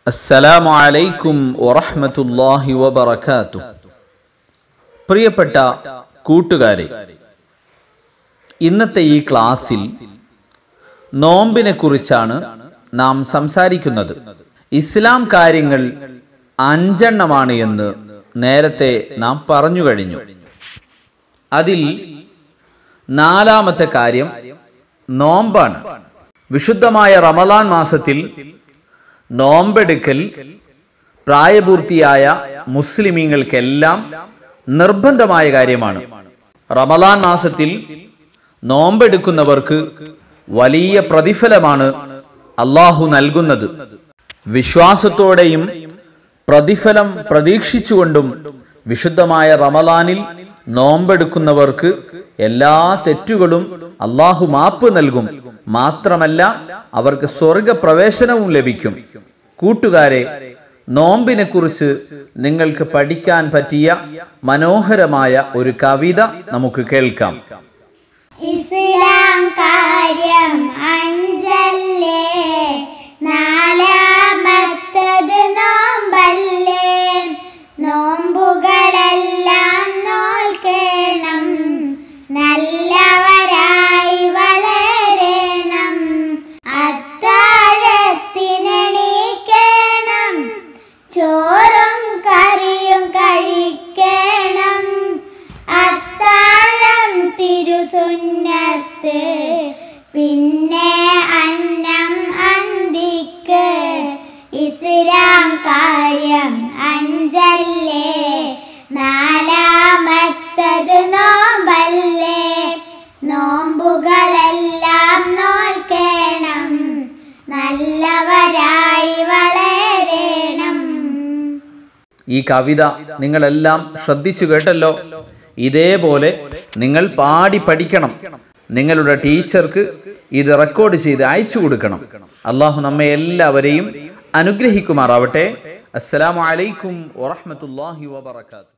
അസ്സലാമു അലൈക്കും വറഹ്മത്തുള്ളാഹി വബറകാതുഹു പ്രിയപ്പെട്ട കൂട്ടുകാരെ ഇന്നത്തെ ഈ ക്ലാസ്സിൽ നോമ്പിനെ കുറിച്ചാണ് നാം സംസാരിക്കുന്നത് ഇസ്ലാം കാര്യങ്ങൾ അഞ്ചെണ്ണമാണ് എന്ന് നേരത്തെ നാം പറഞ്ഞു കഴിഞ്ഞു അതിൽ നാലാമത്തെ കാര്യം നോമ്പാണ് വിശുദ്ധമായ റമദാൻ മാസത്തിൽ നോമ്പെടുക്കൽ പ്രായപൂർത്തിയായ മുസ്ലിമീങ്ങൾക്കെല്ലാം നിർബന്ധമായ കാര്യമാണ് റമദാൻ മാസത്തിൽ നോമ്പെടുക്കുന്നവർക്ക് വലിയ പ്രതിഫലമാണ് അള്ളാഹു നൽകുന്നത് വിശ്വാസത്തോടെയും പ്രതിഫലം പ്രതീക്ഷിച്ചുകൊണ്ടും വിശുദ്ധമായ റമദാനിൽ നോമ്പെടുക്കുന്നവർക്ക് എല്ലാ തെറ്റുകളും അള്ളാഹു മാപ്പ് നൽകും മാത്രമല്ല അവർക്ക് സ്വർഗ പ്രവേശനവും ലഭിക്കും കൂട്ടുകാരെ നോമ്പിനെ കുറിച്ച് നിങ്ങൾക്ക് പഠിക്കാൻ പറ്റിയ മനോഹരമായ ഒരു കവിത നമുക്ക് കേൾക്കാം ഇസ്ലാം കാര്യം അഞ്ചല്ലേ നാലാമത്തത് നോമ്പല്ലേ നോമ്പുകളെല്ലാം നോൽക്കണം നല്ലവരായി വളരണം അത്താഴത്തിനെണീക്കണം ചോറും കറിയും കഴിക്കണം അത്താഴം തിരുസുന്നത്ത് പിന്നെ അന്നം അന്തിക്ക് ഇസ്ലാം കാര്യം അഞ്ചല്ലേ നാലാമത്തത് നോമ്പല്ലേ നോമ്പുകളെല്ലാം നോൽക്കണം നല്ലവരായി വളരണം ഈ കവിത നിങ്ങളെല്ലാം ശ്രദ്ധിച്ചു കേട്ടല്ലോ ഇതേപോലെ നിങ്ങൾ പാടി പഠിക്കണം നിങ്ങളുടെ ടീച്ചർക്ക് ഇത് റെക്കോർഡ് ചെയ്ത് അയച്ചു കൊടുക്കണം അള്ളാഹു നമ്മെ എല്ലാവരെയും അനുഗ്രഹിക്കുമാറാവട്ടെ അസ്സലാമു അലൈക്കും വറഹ്മത്തുള്ളാഹി വബറകാതുഹു